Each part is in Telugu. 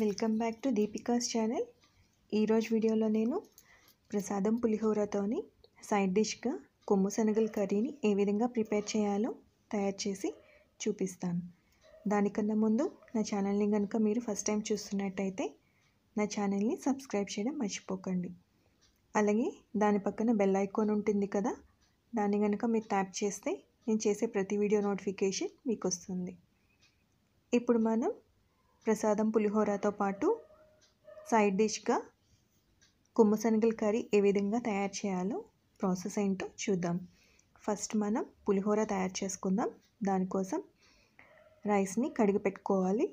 welcome back to Deepika's channel ఈరోజు వీడియోలో నేను ప్రసాదం పులిహోరతోని సైడ్ డిష్గా కొమ్ము శనగల కర్రీని ఏ విధంగా ప్రిపేర్ చేయాలో తయారు చేసి చూపిస్తాను దానికన్నా ముందు నా ఛానల్ని కనుక మీరు ఫస్ట్ టైం చూస్తున్నట్టయితే నా ఛానల్ని సబ్స్క్రైబ్ చేయడం మర్చిపోకండి అలాగే దాని పక్కన బెల్ ఐకాన్ ఉంటుంది కదా దాన్ని కనుక మీరు ట్యాప్ చేస్తే నేను చేసే ప్రతి వీడియో నోటిఫికేషన్ మీకు వస్తుంది ఇప్పుడు మనం ప్రసాదం పులిహోరతో పాటు సైడ్ డిష్గా కొమ్ము శనగల కర్రీ ఏ విధంగా తయారు చేయాలో ప్రాసెస్ ఏంటో చూద్దాం ఫస్ట్ మనం పులిహోర తయారు చేసుకుందాం దానికోసం రైస్ని కడిగి పెట్టుకోవాలి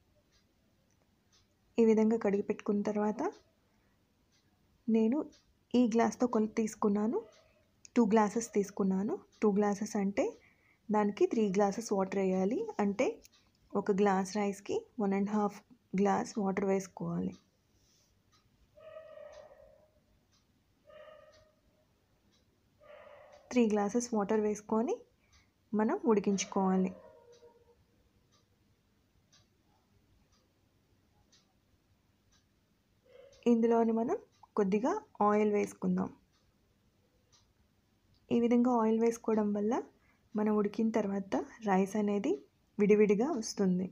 ఈ విధంగా కడిగి పెట్టుకున్న తర్వాత నేను ఈ గ్లాస్తో కొలత తీసుకున్నాను టూ గ్లాసెస్ తీసుకున్నాను టూ గ్లాసెస్ అంటే దానికి త్రీ గ్లాసెస్ వాటర్ వేయాలి అంటే ఒక గ్లాస్ రైస్కి one and half glass water వేసుకోవాలి త్రీ గ్లాసెస్ వాటర్ వేసుకొని మనం ఉడికించుకోవాలి ఇందులోని మనం కొద్దిగా ఆయిల్ వేసుకుందాం ఈ విధంగా ఆయిల్ వేసుకోవడం వల్ల మనం ఉడికిన తర్వాత రైస్ అనేది విడివిడిగా వస్తుంది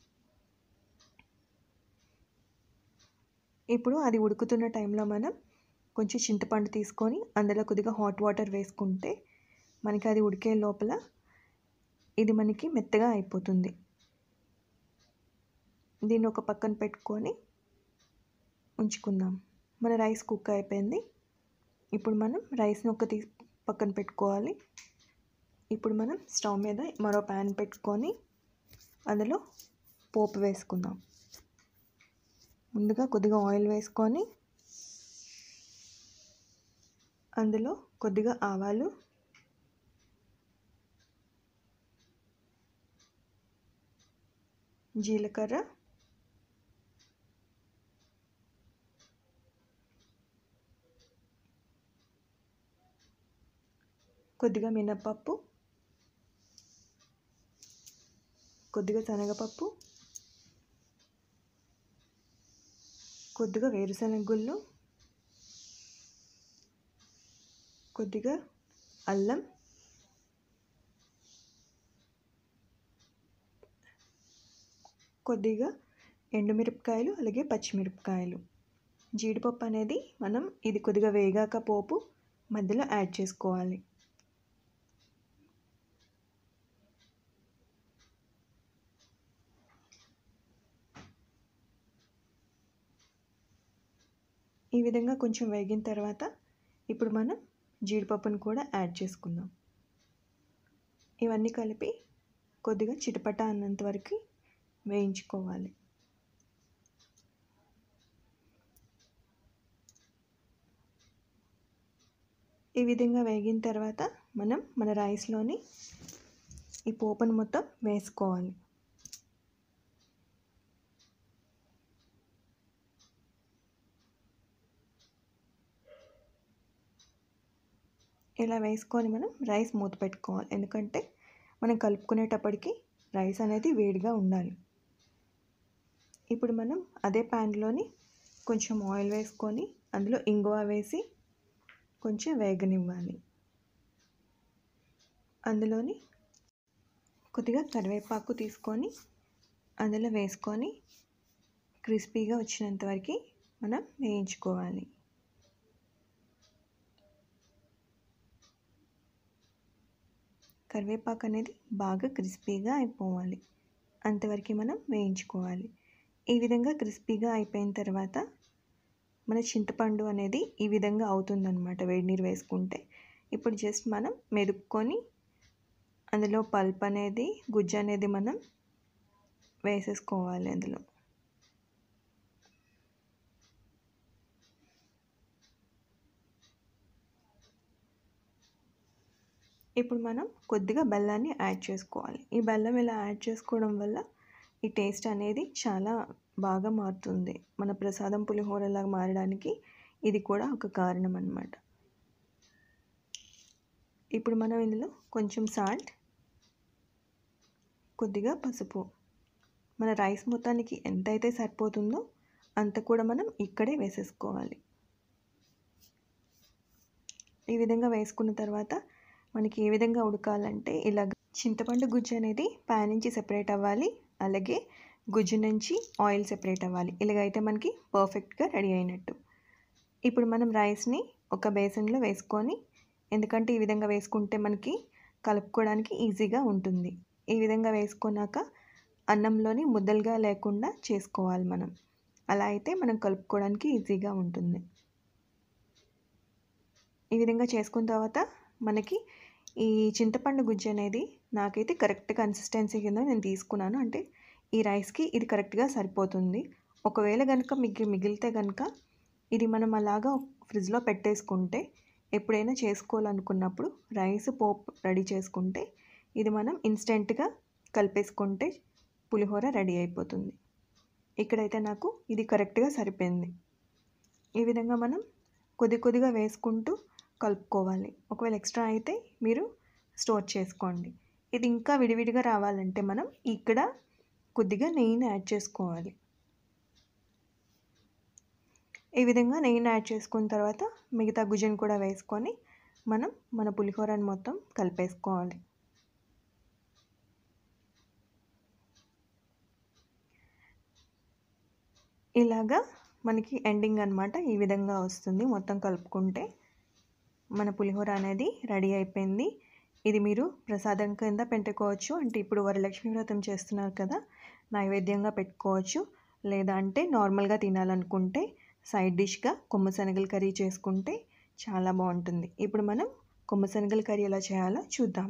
ఇప్పుడు అది ఉడుకుతున్న టైంలో మనం కొంచెం చింతపండు తీసుకొని అందులో కొద్దిగా హాట్ వాటర్ వేసుకుంటే మనకి అది ఉడికే లోపల ఇది మనకి మెత్తగా అయిపోతుంది దీన్ని ఒక పక్కన పెట్టుకొని ఉంచుకుందాం మన రైస్ కుక్ అయిపోయింది ఇప్పుడు మనం రైస్ని ఒక తీ పక్కన పెట్టుకోవాలి ఇప్పుడు మనం స్టవ్ మీద మరో ప్యాన్ పెట్టుకొని అందులో పోపు వేసుకుందాం ముందుగా కొద్దిగా ఆయిల్ వేసుకొని అందులో కొద్దిగా ఆవాలు జీలకర్ర కొద్దిగా మినప్పప్పు కొద్దిగా శనగపప్పు కొద్దిగా వేరుశనగ గుళ్ళు కొద్దిగా అల్లం కొద్దిగా ఎండుమిరపకాయలు అలాగే పచ్చిమిరపకాయలు జీడిపప్పు అనేది మనం ఇది కొద్దిగా వేగాక పోపు మధ్యలో యాడ్ చేసుకోవాలి ఈ విధంగా కొంచెం వేగిన తర్వాత ఇప్పుడు మనం జీడిపప్పును కూడా యాడ్ చేసుకుందాం ఇవన్నీ కలిపి కొద్దిగా చిటపట అన్నంత వరకు వేయించుకోవాలి ఈ విధంగా వేగిన తర్వాత మనం మన రైస్లోని ఈ పోపును మొత్తం వేసుకోవాలి ఇలా వేసుకొని మనం రైస్ మూత పెట్టుకోవాలి ఎందుకంటే మనం కలుపుకునేటప్పటికి రైస్ అనేది వేడిగా ఉండాలి ఇప్పుడు మనం అదే ప్యాన్లోని కొంచెం ఆయిల్ వేసుకొని అందులో ఇంగువ వేసి కొంచెం వేగనివ్వాలి అందులోని కొద్దిగా కరివేపాకు తీసుకొని అందులో వేసుకొని క్రిస్పీగా వచ్చినంత వరకు మనం వేయించుకోవాలి కరివేపాకు అనేది బాగా క్రిస్పీగా అయిపోవాలి అంతవరకు మనం వేయించుకోవాలి ఈ విధంగా క్రిస్పీగా అయిపోయిన తర్వాత మన చింతపండు అనేది ఈ విధంగా అవుతుందన్నమాట వేడి నీరు వేసుకుంటే ఇప్పుడు జస్ట్ మనం మెదుపుకొని అందులో పల్ప్ అనేది గుజ్జు అనేది మనం వేసేసుకోవాలి అందులో ఇప్పుడు మనం కొద్దిగా బెల్లాన్ని యాడ్ చేసుకోవాలి ఈ బెల్లం ఇలా యాడ్ చేసుకోవడం వల్ల ఈ టేస్ట్ అనేది చాలా బాగా మారుతుంది మన ప్రసాదం పులిహోరలాగా మారడానికి ఇది కూడా ఒక కారణం అన్నమాట ఇప్పుడు మనం ఇందులో కొంచెం సాల్ట్ కొద్దిగా పసుపు మన రైస్ మొత్తానికి ఎంతైతే సరిపోతుందో అంత కూడా మనం ఇక్కడే వేసేసుకోవాలి ఈ విధంగా వేసుకున్న తర్వాత మనకి ఏ విధంగా ఉడకాలంటే ఇలా చింతపండు గుజ్జు అనేది ప్యాన్ నుంచి సెపరేట్ అవ్వాలి అలాగే గుజ్జు నుంచి ఆయిల్ సెపరేట్ అవ్వాలి ఇలాగైతే మనకి పర్ఫెక్ట్గా రెడీ అయినట్టు ఇప్పుడు మనం రైస్ని ఒక బేసన్లో వేసుకొని ఎందుకంటే ఈ విధంగా వేసుకుంటే మనకి కలుపుకోవడానికి ఈజీగా ఉంటుంది ఈ విధంగా వేసుకున్నాక అన్నంలోని ముద్దలుగా లేకుండా చేసుకోవాలి మనం అలా అయితే మనం కలుపుకోవడానికి ఈజీగా ఉంటుంది ఈ విధంగా చేసుకున్న తర్వాత మనకి ఈ చింతపండు గుజ్జు అనేది నాకైతే కరెక్ట్ కన్సిస్టెన్సీ కింద నేను తీసుకున్నాను అంటే ఈ రైస్కి ఇది కరెక్ట్గా సరిపోతుంది ఒకవేళ కనుక మిగి మిగిలితే కనుక ఇది మనం అలాగా ఫ్రిడ్జ్లో పెట్టేసుకుంటే ఎప్పుడైనా చేసుకోవాలనుకున్నప్పుడు రైస్ పోపు రెడీ చేసుకుంటే ఇది మనం ఇన్స్టెంట్గా కలిపేసుకుంటే పులిహోర రెడీ అయిపోతుంది ఇక్కడైతే నాకు ఇది కరెక్ట్గా సరిపోయింది ఈ విధంగా మనం కొద్ది కొద్దిగా వేసుకుంటూ కలుపుకోవాలి ఒకవేళ ఎక్స్ట్రా అయితే మీరు స్టోర్ చేసుకోండి ఇది ఇంకా విడివిడిగా రావాలంటే మనం ఇక్కడ కొద్దిగా నెయ్యిని యాడ్ చేసుకోవాలి ఈ విధంగా నెయ్యిని యాడ్ చేసుకున్న తర్వాత మిగతా గుజ్జును కూడా వేసుకొని మనం మన పులిహోరని మొత్తం కలిపేసుకోవాలి ఇలాగా మనకి ఎండింగ్ అనమాట ఈ విధంగా వస్తుంది మొత్తం కలుపుకుంటే మన పులిహోర అనేది రెడీ అయిపోయింది ఇది మీరు ప్రసాదం కింద పెట్టుకోవచ్చు అంటే ఇప్పుడు వరలక్ష్మి వ్రతం చేస్తున్నారు కదా నైవేద్యంగా పెట్టుకోవచ్చు లేదా అంటే నార్మల్గా తినాలనుకుంటే సైడ్ డిష్గా కొమ్మ శనగల కర్రీ చేసుకుంటే చాలా బాగుంటుంది ఇప్పుడు మనం కొమ్మ శనగల కర్రీ ఎలా చేయాలో చూద్దాం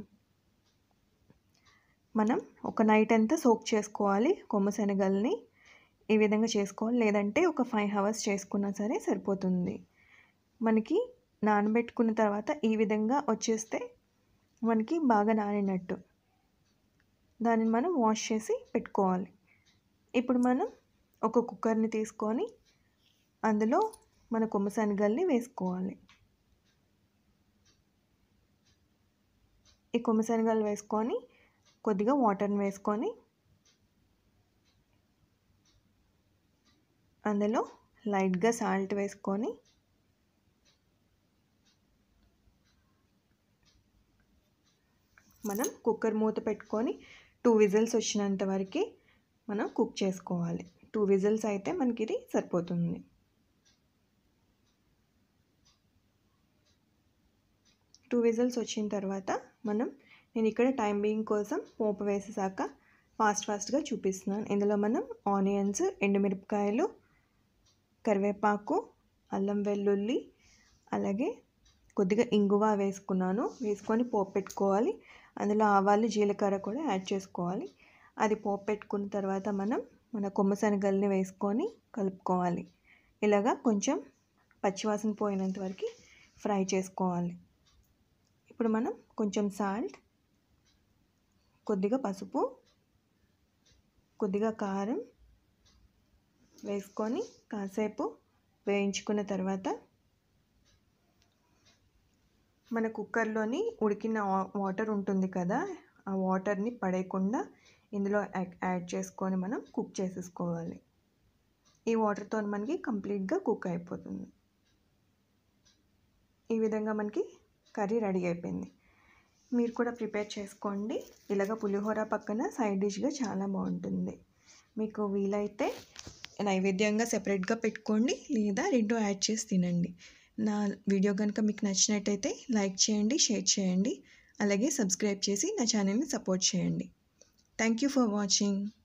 మనం ఒక నైట్ అంతా సోక్ చేసుకోవాలి కొమ్మ శనగల్ని ఈ విధంగా చేసుకోవాలి లేదంటే ఒక ఫైవ్ అవర్స్ చేసుకున్నా సరే సరిపోతుంది మనకి నానబెట్టుకున్న తర్వాత ఈ విధంగా వచ్చేస్తే మనకి బాగా నానినట్టు దానిని మనం వాష్ చేసి పెట్టుకోవాలి ఇప్పుడు మనం ఒక కుక్కర్ని తీసుకొని అందులో మన కొమ్మ శనగల్ని వేసుకోవాలి ఈ కొమ్మ శనగలు వేసుకొని కొద్దిగా వాటర్ని వేసుకొని అందులో లైట్గా సాల్ట్ వేసుకొని మనం కుక్కర్ మూత పెట్టుకొని టూ విజిల్స్ వచ్చినంత వరకు మనం కుక్ చేసుకోవాలి టూ విజిల్స్ అయితే మనకి ఇది సరిపోతుంది టూ విజిల్స్ వచ్చిన తర్వాత మనం నేను ఇక్కడ టైం బీయింగ్ కోసం పోపు వేసేసాక ఫాస్ట్ ఫాస్ట్గా చూపిస్తున్నాను ఇందులో మనం ఆనియన్స్ ఎండుమిరపకాయలు కరివేపాకు అల్లం వెల్లుల్లి అలాగే కొద్దిగా ఇంగువ వేసుకున్నాను వేసుకొని పోపు పెట్టుకోవాలి అందులో ఆవాలు జీలకర్ర కూడా యాడ్ చేసుకోవాలి అది పోపు పెట్టుకున్న తర్వాత మనం మన కొమ్మ శనగల్ని వేసుకొని కలుపుకోవాలి ఇలాగా కొంచెం పచ్చివాసన పోయినంత వరకు ఫ్రై చేసుకోవాలి ఇప్పుడు మనం కొంచెం సాల్ట్ కొద్దిగా పసుపు కొద్దిగా కారం వేసుకొని కాసేపు వేయించుకున్న తర్వాత మన కుక్కర్లోని ఉడికిన వాటర్ ఉంటుంది కదా ఆ వాటర్ని పడేయకుండా ఇందులో యాడ్ చేసుకొని మనం కుక్ చేసేసుకోవాలి ఈ వాటర్తో మనకి కంప్లీట్గా కుక్ అయిపోతుంది ఈ విధంగా మనకి కర్రీ రెడీ అయిపోయింది మీరు కూడా ప్రిపేర్ చేసుకోండి ఇలాగ పులిహోర పక్కన సైడ్ డిష్గా చాలా బాగుంటుంది మీకు వీలైతే నైవేద్యంగా సెపరేట్గా పెట్టుకోండి లేదా రెండు యాడ్ చేసి తినండి నా వీడియో కనుక మీకు నచ్చినట్టయితే లైక్ చేయండి షేర్ చేయండి అలాగే సబ్స్క్రైబ్ చేసి నా ఛానల్ని సపోర్ట్ చేయండి థ్యాంక్ యూ ఫర్ వాచింగ్